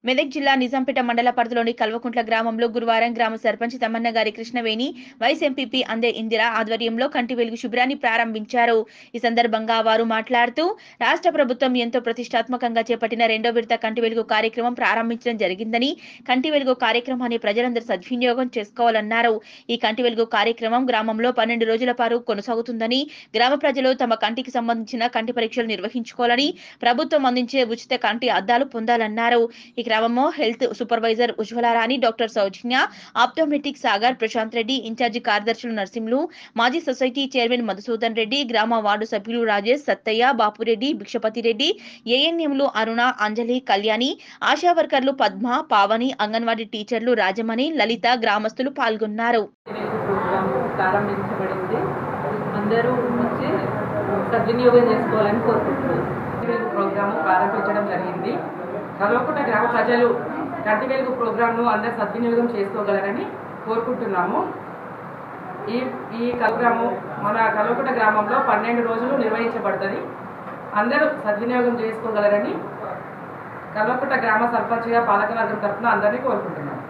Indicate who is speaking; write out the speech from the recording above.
Speaker 1: మెదక్ జిల్లా నిజాంపేట మండల పరిధిలోని కల్వకుంట్ల గ్రామంలో గురువారం గ్రామ సర్పంచ్ తమ్మన్న గారి కృష్ణవేణి వైస్ ఎంపీపీ అందే ఇందిర ఆధ్వర్యంలో కంటి వెలుగు శిబిరాన్ని ప్రారంభించారు ఈ సందర్భంగా వారు మాట్లాడుతూ రాష్ట్ర ప్రభుత్వం ఎంతో ప్రతిష్టాత్మకంగా చేపట్టిన రెండో విడత కంటి వెలుగు కార్యక్రమం ప్రారంభించడం జరిగిందని కంటి వెలుగు కార్యక్రమాన్ని ప్రజలందరూ సద్వినియోగం చేసుకోవాలన్నారు ఈ కంటి వెలుగు కార్యక్రమం గ్రామంలో పన్నెండు రోజుల పాటు కొనసాగుతుందని గ్రామ ప్రజలు తమ కంటికి సంబంధించిన కంటి పరీక్షలు నిర్వహించుకోవాలని ప్రభుత్వం అందించే ఉచిత కంటి అద్దాలు పొందాలన్నారు ఈ గ్రామంలో health supervisor Ujwala Rani doctor Soujanya optometric Sagar Prashanth Reddy in-charge కార్యదర్శులు నర్సింహులు మాజీ సొసైటీ చైర్మన్ మధుసూదన్ రెడ్డి గ్రామ వార్డు సభ్యులు రాజేష్ సత్తయ్య బాపురెడ్డి భిక్షపతి రెడ్డి ఏఎన్ఎంలు అరుణ అంజలి కళ్యాణి ఆశా వర్కర్లు పద్మ పావని అంగన్వాడీ టీచర్లు రాజమణి లలిత గ్రామస్తులు పాల్గొన్నారు
Speaker 2: తెలుగు ప్రోగ్రాం ప్రారంభించబడింది అందరూ వచ్చి సద్వినియోగం చేసుకోవాలని కోరుకుంటున్నాను వెలుగు ప్రోగ్రాము ప్రారంభించడం జరిగింది కల్వకుంట గ్రామ ప్రజలు కంటి వెలుగు ప్రోగ్రాంను అందరూ సద్వినియోగం చేసుకోగలరని కోరుకుంటున్నాము ఈ ఈ ప్రోగ్రాము మన కల్వకుంట గ్రామంలో పన్నెండు రోజులు నిర్వహించబడుతుంది అందరూ సద్వినియోగం చేసుకోగలరని కల్వకుంట గ్రామ సర్పంచ్గా పాలకవర్గం తరఫున అందరినీ కోరుకుంటున్నాను